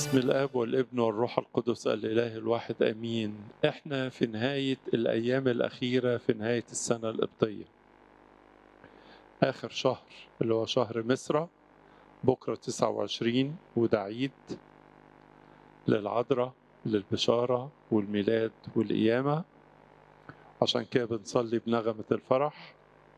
باسم الاب والابن والروح القدس الاله الواحد امين احنا في نهايه الايام الاخيره في نهايه السنه القبطيه اخر شهر اللي هو شهر مصر بكره 29 وده عيد للعذراء للبشاره والميلاد والقيامه عشان كده بنصلي بنغمه الفرح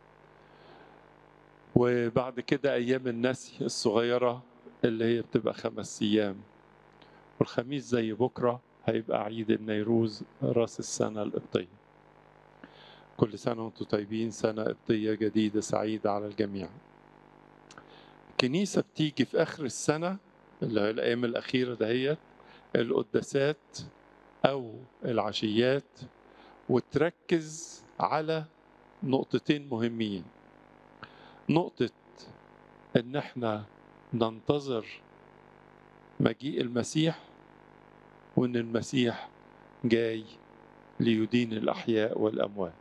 وبعد كده ايام النسي الصغيره اللي هي بتبقى خمس ايام والخميس زي بكره هيبقى عيد النيروز راس السنه القبطيه كل سنه وانتم طيبين سنه قبطيه جديده سعيده على الجميع الكنيسه بتيجي في اخر السنه اللي هي الايام الاخيره دهيت القداسات او العشيات وتركز على نقطتين مهمين نقطه ان احنا ننتظر مجيء المسيح وان المسيح جاي ليدين الاحياء والاموات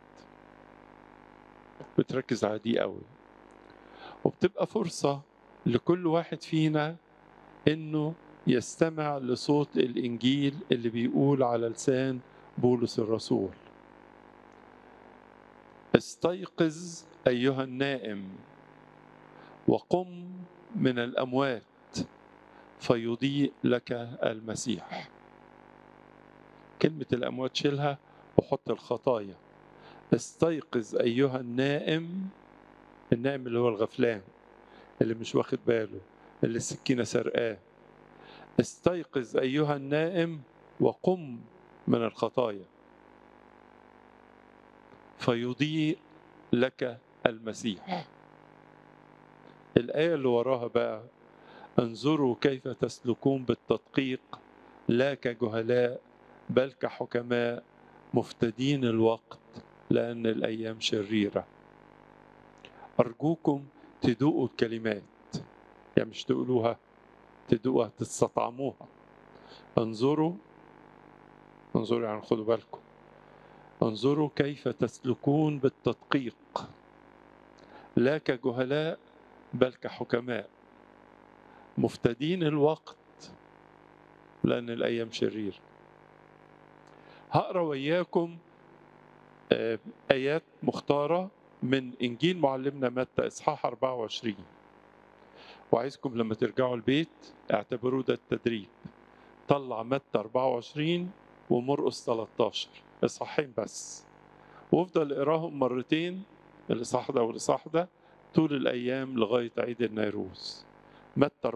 بتركز على دي قوي وبتبقى فرصه لكل واحد فينا انه يستمع لصوت الانجيل اللي بيقول على لسان بولس الرسول استيقظ ايها النائم وقم من الاموات فيضيء لك المسيح كلمه الاموات شيلها وحط الخطايا استيقظ ايها النائم النائم اللي هو الغفلان اللي مش واخد باله اللي السكينه سرقاه استيقظ ايها النائم وقم من الخطايا فيضيء لك المسيح الآية اللي وراها بقى انظروا كيف تسلكون بالتدقيق لا كجهلاء بل كحكماء مفتدين الوقت لأن الأيام شريرة أرجوكم تدوقوا الكلمات يعني مش تقولوها تدوقوها تستطعموها انظروا انظروا يعني خدوا بالكم انظروا كيف تسلكون بالتدقيق لا كجهلاء بل كحكماء مفتدين الوقت لأن الأيام شرير هقرا وياكم آيات مختارة من إنجيل معلمنا متى إصحاح 24 وعايزكم لما ترجعوا البيت اعتبروا ده التدريب طلع متى 24 ومرقس 13 إصحاحين بس وافضل اقراهم مرتين الإصحاح ده والإصحاح ده طول الأيام لغاية عيد النيروز متى